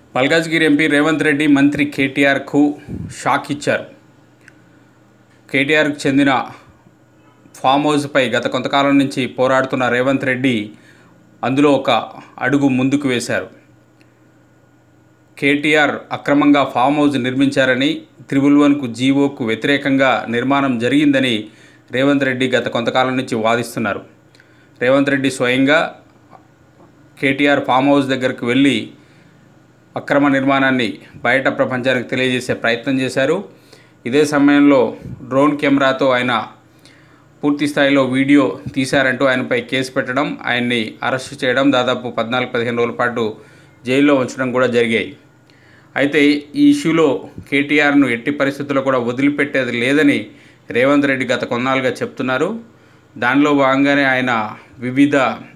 Malkajgiri MP Revanth Reddy మంత్రి కేటీఆర్కు shock ఇచ్చారు కేటీఆర్కు చెందిన ఫామ్ హౌస్పై గత కొంతకాలం నుంచి పోరాడుతున్న రేవంత్ రెడ్డి అందులో ఒక అడుగు ముందుకు వేశారు కేటీఆర్ అక్రమంగా ఫామ్ హౌస్ నిర్మించారని త్రిబుల్ వన్కు జీవోకు వ్యతిరేకంగా నిర్మాణం జరిగిందని రేవంత్ రెడ్డి గత కొంతకాలం నుంచి వాదిస్తున్నారు రేవంత్ రెడ్డి స్వయంగా కేటీఆర్ ఫామ్ హౌస్ దగ్గరకు వెళ్ళి అక్రమ నిర్మాణాన్ని బయట ప్రపంచానికి తెలియజేసే ప్రయత్నం చేశారు ఇదే సమయంలో డ్రోన్ కెమెరాతో ఆయన పూర్తి స్థాయిలో వీడియో తీశారంటూ ఆయనపై కేసు పెట్టడం ఆయన్ని అరెస్టు చేయడం దాదాపు పద్నాలుగు పదిహేను రోజుల పాటు జైల్లో ఉంచడం కూడా జరిగాయి అయితే ఈ ఇష్యూలో కేటీఆర్ను ఎట్టి పరిస్థితుల్లో కూడా వదిలిపెట్టేది లేదని రేవంత్ రెడ్డి గత కొన్నాళ్ళుగా చెప్తున్నారు దానిలో భాగంగానే ఆయన వివిధ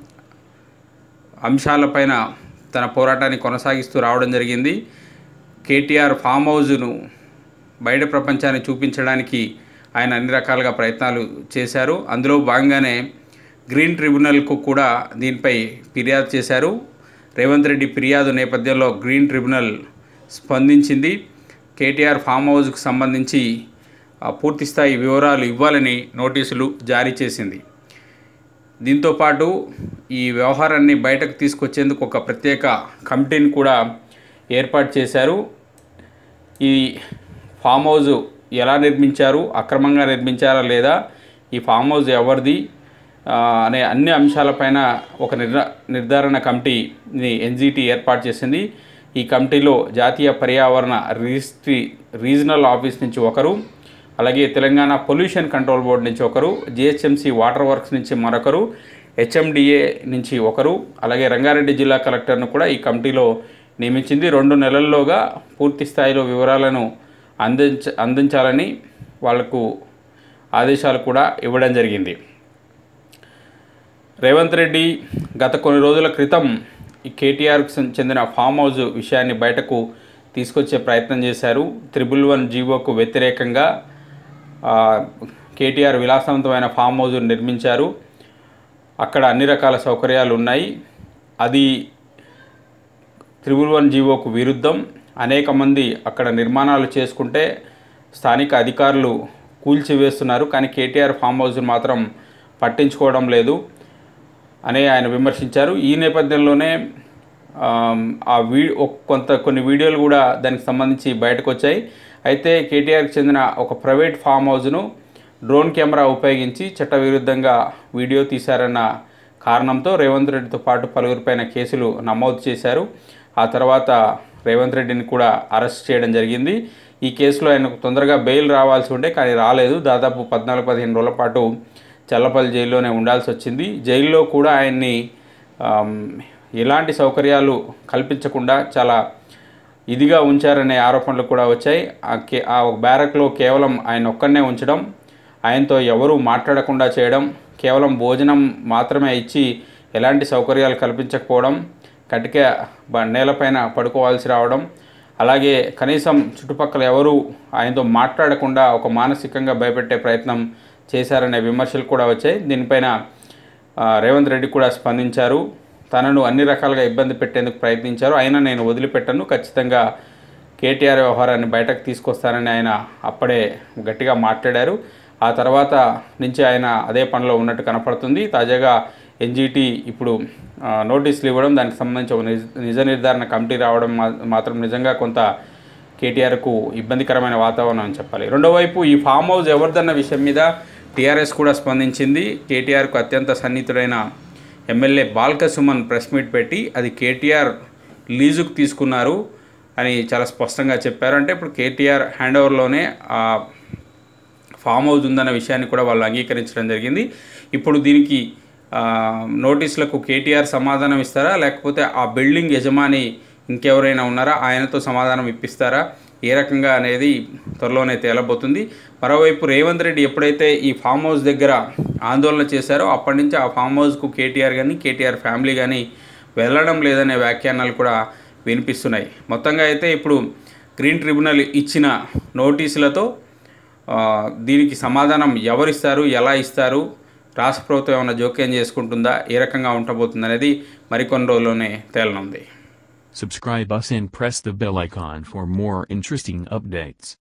అంశాలపైన తన పోరాటాన్ని కొనసాగిస్తూ రావడం జరిగింది కేటీఆర్ ఫామ్ హౌజ్ను బయట ప్రపంచాన్ని చూపించడానికి ఆయన అన్ని రకాలుగా ప్రయత్నాలు చేశారు అందులో భాగంగానే గ్రీన్ ట్రిబ్యునల్కు కూడా దీనిపై ఫిర్యాదు చేశారు రేవంత్ రెడ్డి ఫిర్యాదు నేపథ్యంలో గ్రీన్ ట్రిబ్యునల్ స్పందించింది కేటీఆర్ ఫామ్ హౌస్కు సంబంధించి ఆ, పూర్తి స్థాయి వివరాలు ఇవ్వాలని నోటీసులు జారీ చేసింది దీంతోపాటు ఈ వ్యవహారాన్ని బయటకు తీసుకొచ్చేందుకు ఒక ప్రత్యేక కమిటీని కూడా ఏర్పాటు చేశారు ఈ ఫామ్ హౌజ్ ఎలా నిర్మించారు అక్రమంగా నిర్మించారా లేదా ఈ ఫామ్ హౌజ్ ఎవరిది ఆ, అనే అన్ని అంశాలపైన ఒక నిర్ణ నిర్ధారణ కమిటీని ఎన్జిటి ఏర్పాటు చేసింది ఈ కమిటీలో జాతీయ పర్యావరణ రిజిస్ట్రీ రీజనల్ ఆఫీస్ నుంచి ఒకరు అలాగే తెలంగాణ పొల్యూషన్ కంట్రోల్ బోర్డు నుంచి ఒకరు జిహెచ్ఎంసి వాటర్ వర్క్స్ నుంచి మరొకరు హెచ్ఎండిఏ నుంచి ఒకరు అలాగే రంగారెడ్డి జిల్లా కలెక్టర్ను కూడా ఈ కమిటీలో నియమించింది రెండు నెలల్లోగా పూర్తి స్థాయిలో వివరాలను అందించ అందించాలని వాళ్లకు ఆదేశాలు కూడా ఇవ్వడం జరిగింది రేవంత్ రెడ్డి గత కొన్ని రోజుల క్రితం ఈ కేటీఆర్కు చెందిన ఫామ్ హౌస్ విషయాన్ని బయటకు తీసుకొచ్చే ప్రయత్నం చేశారు త్రిబుల్ వన్ జీవోకు వ్యతిరేకంగా ఆ, కేటీఆర్ విలాసవంతమైన ఫామ్ హౌస్ నిర్మించారు అక్కడ అన్ని రకాల సౌకర్యాలు ఉన్నాయి అది త్రిబుల్ వన్ జీవోకు విరుద్ధం అనేక మంది అక్కడ నిర్మాణాలు చేసుకుంటే స్థానిక అధికారులు కూల్చివేస్తున్నారు కానీ కేటీఆర్ ఫామ్ హౌస్ను మాత్రం పట్టించుకోవడం లేదు అని ఆయన విమర్శించారు ఈ నేపథ్యంలోనే ఆమ్, ఆ వీ ఒక్- కొంత కొన్ని వీడియోలు కూడా దానికి సంబంధించి బయటకు వచ్చాయి అయితే కేటీఆర్కి చెందిన ఒక ప్రైవేట్ ఫామ్ హౌస్ను డ్రోన్ కెమెరా ఉపయోగించి చట్టవిరుద్ధంగా వీడియో తీశారన్న కారణంతో రేవంత్ రెడ్డితో పాటు పలువురిపైన కేసులు నమోదు చేశారు ఆ తర్వాత రేవంత్ రెడ్డిని కూడా అరెస్ట్ చేయడం జరిగింది ఈ కేసులో ఆయనకు తొందరగా బెయిల్ రావాల్సి ఉండే కానీ రాలేదు దాదాపు పద్నాలుగు పదిహేను రోజుల పాటు చల్లపల్లి జైల్లోనే ఉండాల్సి వచ్చింది జైల్లో కూడా ఆయన్ని ఆమ్, ఎలాంటి సౌకర్యాలు కల్పించకుండా చాలా ఇదిగా ఉంచారనే ఆరోపణలు కూడా వచ్చాయి ఆ కే ఆ బ్యారక్లో కేవలం ఆయన ఒక్కడనే ఉంచడం ఆయనతో ఎవరూ మాట్లాడకుండా చేయడం కేవలం భోజనం మాత్రమే ఇచ్చి ఎలాంటి సౌకర్యాలు కల్పించకపోవడం కటిక బ- నేలపైన పడుకోవాల్సి రావడం అలాగే కనీసం చుట్టుపక్కల ఎవరూ ఆయనతో మాట్లాడకుండా ఒక మానసికంగా భయపెట్టే ప్రయత్నం చేశారనే విమర్శలు కూడా వచ్చాయి దీనిపైన ఆ, రేవంత్ రెడ్డి కూడా స్పందించారు తనను అన్ని రకాలుగా ఇబ్బంది పెట్టేందుకు ప్రయత్నించారు అయినా నేను వదిలిపెట్టను ఖచ్చితంగా కేటీఆర్ వ్యవహారాన్ని బయటకు తీసుకొస్తానని ఆయన అప్పుడే గట్టిగా మాట్లాడారు ఆ తర్వాత నుంచి ఆయన అదే పనిలో ఉన్నట్టు కనపడుతుంది తాజాగా ఎన్జిటి ఇప్పుడు ఆ, నోటీసులు ఇవ్వడం దానికి సంబంధించి ఒక నిజ నిజ నిర్ధారణ కమిటీ రావడం మా- మాత్రం నిజంగా కొంత కేటీఆర్కు ఇబ్బందికరమైన వాతావరణం అని చెప్పాలి రెండో వైపు ఈ ఫామ్ హౌస్ ఎవరిదన్న విషయం మీద టీఆర్ఎస్ కూడా స్పందించింది కేటీఆర్కు అత్యంత సన్నిహితుడైన MLA Balka Suman press meet పెట్టి అది కేటీఆర్ లీజుకు తీసుకున్నారు అని చాలా స్పష్టంగా చెప్పారు అంటే ఇప్పుడు కేటీఆర్ హ్యాండ్ ఓవర్లోనే ఆ ఫామ్ హౌస్ ఉందన్న విషయాన్ని కూడా వాళ్ళు అంగీకరించడం జరిగింది ఇప్పుడు దీనికి ఆ, నోటీసులకు కేటీఆర్ సమాధానం ఇస్తారా లేకపోతే ఆ బిల్డింగ్ యజమాని ఇంకెవరైనా ఉన్నారా ఆయనతో సమాధానం ఇప్పిస్తారా ఏ రకంగా అనేది త్వరలోనే తేలబోతుంది మరోవైపు రేవంత్ రెడ్డి ఎప్పుడైతే ఈ ఫామ్ హౌస్ దగ్గర ఆందోళన చేశారో అప్పటి నుంచి ఆ ఫామ్ హౌస్కు కేటీఆర్ కానీ కేటీఆర్ ఫ్యామిలీ కానీ వెళ్ళడం లేదనే వ్యాఖ్యానాలు కూడా వినిపిస్తున్నాయి మొత్తంగా అయితే ఇప్పుడు గ్రీన్ ట్రిబ్యునల్ ఇచ్చిన నోటీసులతో ఆ, దీనికి సమాధానం ఎవరిస్తారు ఎలా ఇస్తారు రాష్ట్ర ప్రభుత్వం ఏమైనా జోక్యం చేసుకుంటుందా ఏ రకంగా ఉండబోతుంది అనేది మరికొన్ని రోజుల్లోనే తేలనుంది Subscribe us and press the bell icon for more interesting updates.